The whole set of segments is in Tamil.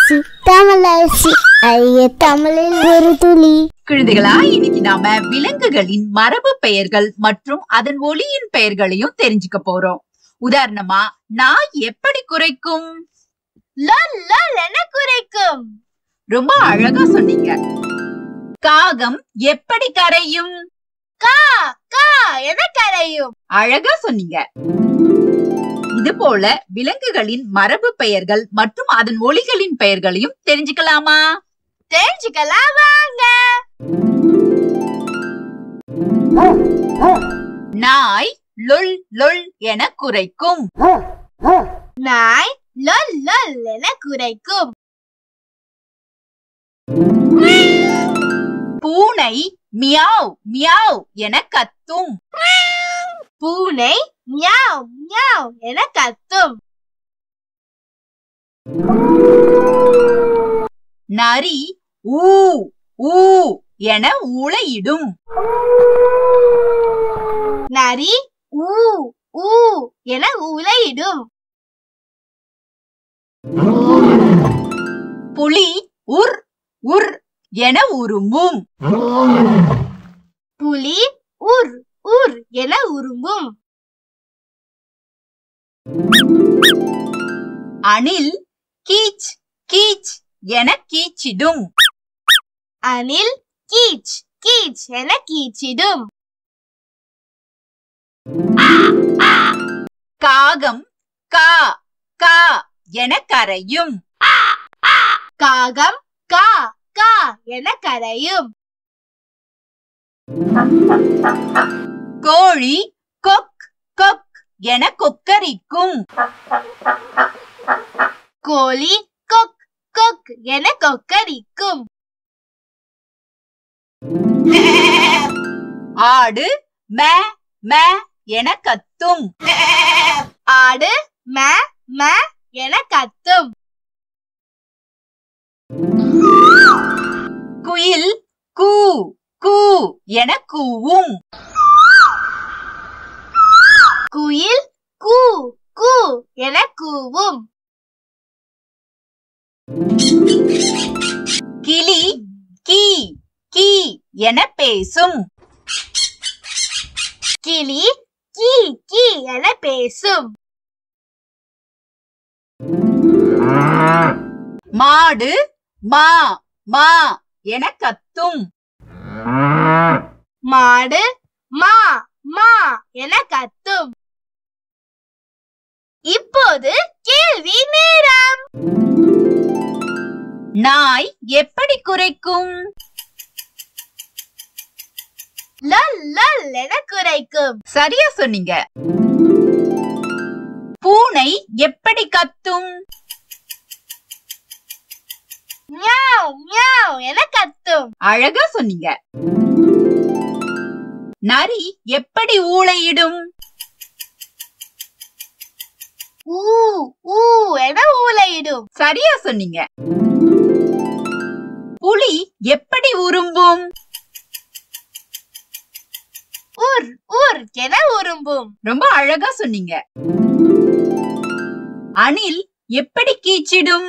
தமிழரசி தமிழரசி அரிய தமிழில் ஒரு துளி குழந்தைகளா இன்னைக்கு நாம விலங்குகளின் மரபு பெயர்கள் மற்றும் அதன் ஒலியின் பெயர்களையும் தெரிஞ்சுக்க போறோம் உதாரணமா நாய் எப்படி குறைக்கும் லல் லல் என குறைக்கும் ரொம்ப அழகா சொன்னீங்க காகம் எப்படி கரையும் கா கா என கரையும் அழகா சொன்னீங்க இது போல விலங்குகளின் மரபு பெயர்கள் மற்றும் அதன் ஒலிகளின் பெயர்களையும் தெரிஞ்சுக்கலாமா தெரிஞ்சுக்கலாம் வாங்க நாய் லொல் லொல் என குறைக்கும் நாய் லல் லல் என குறைக்கும் பூனை மியாவ் மியாவ் என கத்தும் பூனை மியாவ் மியாவ் என கத்தும் நரி ஊ ஊ என ஊளையிடும் நரி ஊ ஊ என உலையிடும் புலி உர் உர் என உருமும் புலி உர் உர் என உரும்பும் அணில் கீச் கீச் என கீச்சிடும் அணில் கீச் கீச் என கீச்சிடும் காகம் கா கா என கரையும் காகம் கா கா என கரையும் கோழி கொக் கொக் என கொக்கரிக்கும் கோழி கொக் கொக் என கொக்கரிக்கும் ஆடு மே மே என கத்தும் ஆடு ம ம என கத்தும் குயில் கூ கூ என கூவும் குயில் கூ கூ என கூவும் கிளி கீ கீ என பேசும் கிளி கீ கீ என பேசும் மாடு மா மா என கத்தும் மாடு மா மா என கத்தும் இப்போது கேள்வி நேரம் நாய் எப்படி குறைக்கும் லல் லல் என குறைக்கும் சரியா சொன்னீங்க பூனை எப்படி கத்தும் மியாவ் மியாவ் என கத்தும் அழகா சொன்னீங்க நரி எப்படி ஊளையிடும் ஊ ஊ என ஊளையிடும் சரியா சொன்னீங்க புலி எப்படி உரும்பும் உர் உர் என உரும்பும் ரொம்ப அழகா சொன்னீங்க அணில் எப்படி கீச்சிடும்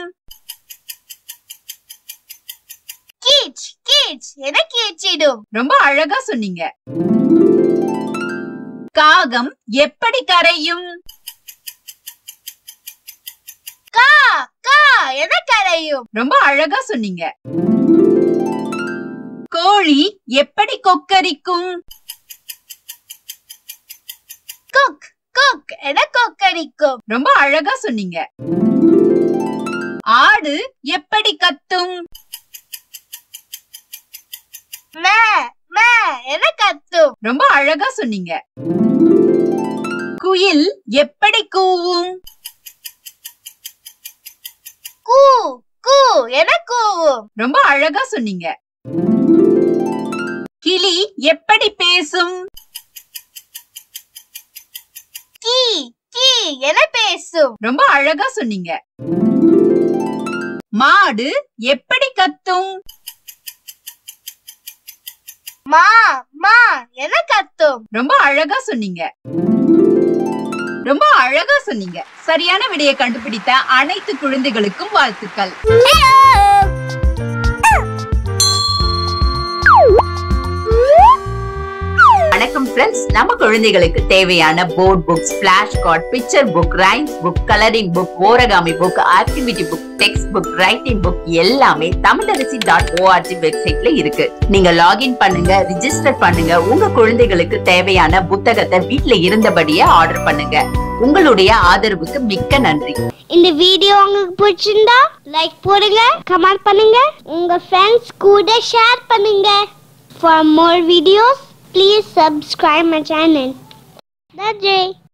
கீச் கீச் என கீச்சிடும் ரொம்ப அழகா சொன்னீங்க காகம் எப்படி கரையும் கா கா என கரையும் ரொம்ப அழகா சொன்னீங்க கோழி எப்படி கொக்கரிக்கும் குக் குக் என கொக்கரிக்கும் ரொம்ப அழகா சொன்னீங்க ஆடு எப்படி கத்தும் ம ம என கத்தும் ரொம்ப அழகா சொன்னீங்க குயில் எப்படி கூவும் கூ கூ என கூவும் ரொம்ப அழகா சொன்னீங்க கிளி எப்படி பேசும் கீ கீ என பேசும் ரொம்ப அழகா சொன்னீங்க மாடு எப்படி கத்தும் மா மா என கத்தும் ரொம்ப அழகா சொன்னீங்க ரொம்ப அழகா சொன்னீங்க சரியான விடையை கண்டுபிடித்த அனைத்து குழந்தைகளுக்கும் வாழ்த்துக்கள் வணக்கம் ஃப்ரெண்ட்ஸ் நம்ம குழந்தைகளுக்கு தேவையான board books flash card picture book rhymes book colouring book origami book activity book textbook writing book எல்லாமே தமிழரசி டாட் ஓஆர்ஜி வெப்சைட்ல இருக்கு நீங்க லாகின் பண்ணுங்க ரிஜிஸ்டர் பண்ணுங்க உங்க குழந்தைகளுக்கு தேவையான புத்தகத்தை வீட்ல இருந்தபடியே ஆர்டர் பண்ணுங்க உங்களுடைய ஆதரவுக்கு மிக்க நன்றி இந்த வீடியோ உங்களுக்கு பிடிச்சிருந்தா லைக் போடுங்க கமெண்ட் பண்ணுங்க உங்க ஃப்ரெண்ட்ஸ் கூட ஷேர் பண்ணுங்க for more videos please subscribe my channel நன்றி